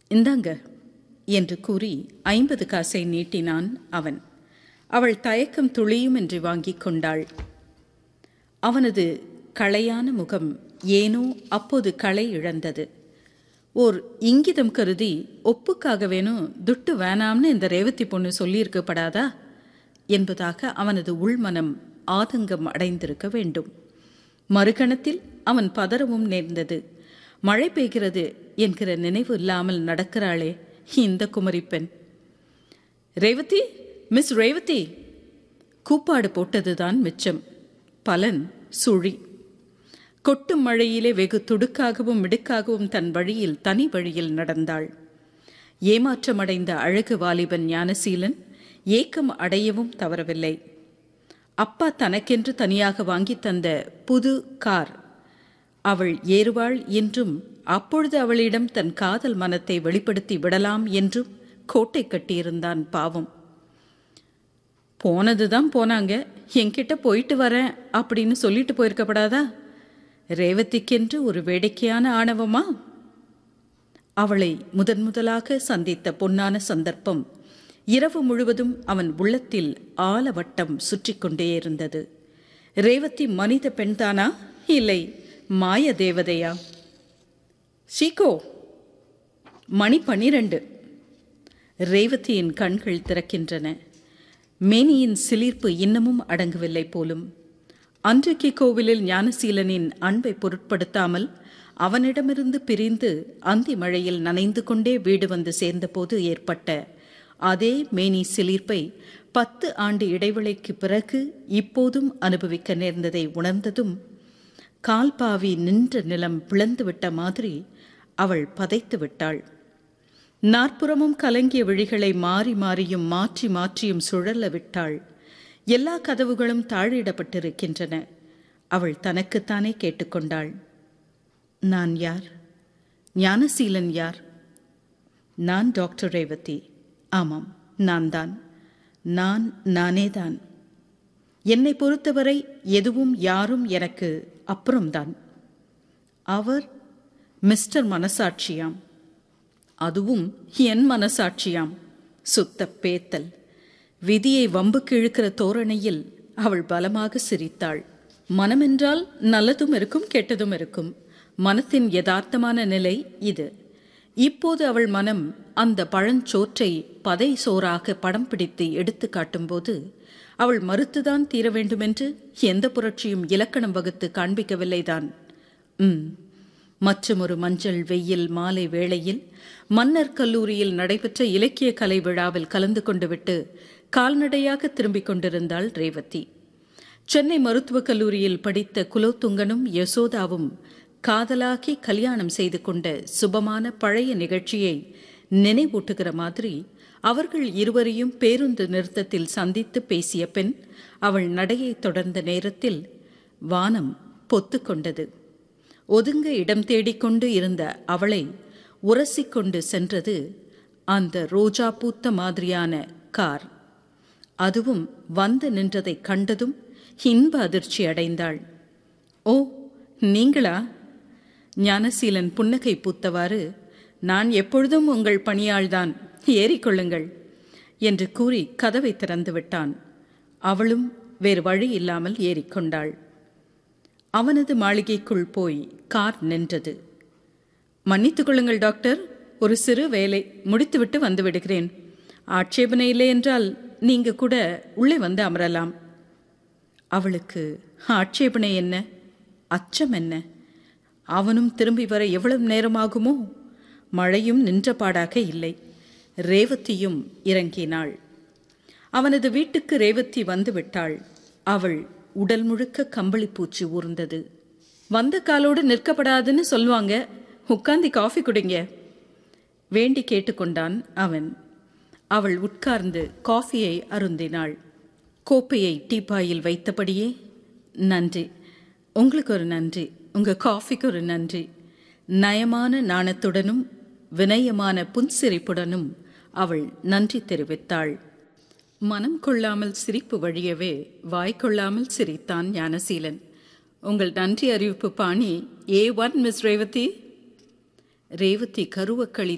இந்தாங்க என்று கூறி ஐம்பது காசை நீட்டினான் அவன் அவள் தயக்கம் துளியுமின்றி வாங்கிக் கொண்டாள் அவனது களையான முகம் ஏனோ அப்போது களை இழந்தது ஓர் இங்கிதம் கருதி ஒப்புக்காக வேணும் துட்டு வேணாம்னு இந்த ரேவதி பொண்ணு சொல்லியிருக்கப்படாதா என்பதாக அவனது உள்மனம் ஆதங்கம் அடைந்திருக்க வேண்டும் மறுகணத்தில் அவன் பதறவும் நேர்ந்தது மழை பெய்கிறது என்கிற நினைவு இல்லாமல் நடக்கிறாளே இந்த குமரி பெண் ரேவதி மிஸ் ரேவதி கூப்பாடு போட்டதுதான் மிச்சம் பலன் சுழி கொட்டும் மழையிலே வெகு துடுக்காகவும் மிடுக்காகவும் தன் வழியில் தனி வழியில் நடந்தாள் ஏமாற்றமடைந்த அழகு வாலிபன் ஞானசீலன் ஏக்கம் அடையவும் தவறவில்லை அப்பா தனக்கென்று தனியாக வாங்கி தந்த புது கார் அவள் ஏறுவாள் என்றும் அப்பொழுது அவளிடம் தன் காதல் மனத்தை வெளிப்படுத்தி விடலாம் என்றும் கோட்டை கட்டியிருந்தான் பாவம் போனதுதான் போனாங்க என்கிட்ட போயிட்டு வரேன் அப்படின்னு சொல்லிட்டு போயிருக்கப்படாதா ரேவதிக்கென்று ஒரு வேடிக்கையான ஆணவமா அவளை முதன் முதலாக சந்தித்த பொன்னான சந்தர்ப்பம் இரவு முழுவதும் அவன் உள்ளத்தில் ஆலவட்டம் சுற்றி கொண்டே இருந்தது ரேவதி மனித பெண்தானா இல்லை மாய தேவதையா ஷீகோ மணி பன்னிரண்டு ரேவதியின் கண்கள் திறக்கின்றன மேனியின் சிலிர்ப்பு இன்னமும் அடங்கவில்லை போலும் அன்றைக்கு கோவிலில் ஞானசீலனின் அன்பை பொருட்படுத்தாமல் அவனிடமிருந்து பிரிந்து அந்தி மழையில் நனைந்து கொண்டே வீடு வந்து சேர்ந்தபோது ஏற்பட்ட அதே மேனி சிலிர்ப்பை பத்து ஆண்டு இடைவெளிக்கு பிறகு இப்போதும் அனுபவிக்க நேர்ந்ததை உணர்ந்ததும் கால்பாவி நின்ற நிலம் பிளந்துவிட்ட மாதிரி அவள் பதைத்து விட்டாள் நாற்புறமும் கலங்கிய விழிகளை மாறி மாறியும் மாற்றி மாற்றியும் சுழல விட்டாள் எல்லா கதவுகளும் தாழிடப்பட்டிருக்கின்றன அவள் தனக்குத்தானே கேட்டுக்கொண்டாள் நான் யார் ஞானசீலன் யார் நான் டாக்டர் ரேவதி ஆமாம் நான் தான் நான் நானேதான் என்னை பொறுத்தவரை எதுவும் யாரும் எனக்கு அப்புறம்தான் அவர் மிஸ்டர் மனசாட்சியாம் அதுவும் என் மனசாட்சியாம் சுத்த பேத்தல் விதியை வம்புக்கு இழுக்கிற தோரணையில் அவள் பலமாக சிரித்தாள் மனமென்றால் நல்லதும் இருக்கும் கெட்டதும் இருக்கும் மனத்தின் யதார்த்தமான நிலை இது இப்போது அவள் மனம் அந்த பழஞ்சோற்றை பதை சோறாக படம் பிடித்து எடுத்து காட்டும்போது அவள் மறுத்துதான் தீர வேண்டுமென்று எந்த புரட்சியும் இலக்கணம் வகுத்து காண்பிக்கவில்லைதான் ம் மற்றும் ஒரு மஞ்சள் வெயில் மாலை வேளையில் மன்னர் கல்லூரியில் நடைபெற்ற இலக்கிய கலை விழாவில் கலந்து கொண்டு விட்டு கால்நடையாக திரும்பிக் கொண்டிருந்தாள் ரேவதி சென்னை மருத்துவக் கல்லூரியில் படித்த குலோத்துங்கனும் யசோதாவும் காதலாக்கி கல்யாணம் செய்து கொண்ட சுபமான பழைய நிகழ்ச்சியை நினைவூட்டுகிற மாதிரி அவர்கள் இருவரையும் பேருந்து நிறுத்தத்தில் சந்தித்து பேசிய பெண் அவள் நடையை தொடர்ந்த நேரத்தில் வானம் பொத்து கொண்டது ஒதுங்க இடம் தேடிக்கொண்டு இருந்த அவளை உரசிக்கொண்டு சென்றது அந்த ரோஜா பூத்த மாதிரியான கார் அதுவும் வந்து நின்றதை கண்டதும் இன்ப அதிர்ச்சி அடைந்தாள் ஓ நீங்களா ஞானசீலன் புன்னகை பூத்தவாறு நான் எப்பொழுதும் உங்கள் பணியாள்தான் ஏறிக்கொள்ளுங்கள் என்று கூறி கதவை திறந்து விட்டான் அவளும் வேறு வழி இல்லாமல் ஏறிக்கொண்டாள் அவனது மாளிகைக்குள் போய் கார் நின்றது மன்னித்துக் கொள்ளுங்கள் டாக்டர் ஒரு சிறு வேலை முடித்துவிட்டு வந்து விடுகிறேன் ஆட்சேபனை இல்லை என்றால் நீங்க கூட உள்ளே வந்து அமரலாம் அவளுக்கு ஆட்சேபனை என்ன அச்சம் என்ன அவனும் திரும்பி வர எவ்வளவு நேரமாகுமோ மழையும் நின்றபாடாக இல்லை ரேவதியும் இறங்கினாள் அவனது வீட்டுக்கு ரேவதி வந்து விட்டாள் அவள் உடல் முழுக்க கம்பளி பூச்சி ஊர்ந்தது வந்த காலோடு நிற்கப்படாதுன்னு சொல்லுவாங்க உட்கார்ந்து காஃபி குடிங்க வேண்டி கேட்டுக்கொண்டான் அவன் அவள் உட்கார்ந்து காஃபியை அருந்தினாள் கோப்பையை டீப்பாயில் வைத்தபடியே நன்றி உங்களுக்கு ஒரு நன்றி உங்க காஃபிக்கு ஒரு நன்றி நயமான நாணத்துடனும் வினயமான புன்சிரிப்புடனும் அவள் நன்றி தெரிவித்தாள் மனம் கொள்ளாமல் சிரிப்பு வழியவே வாய் கொள்ளாமல் சிரித்தான் ஞானசீலன் உங்கள் நன்றி அறிவிப்பு பாணி A one Miss Revathi Revathi கருவக்களி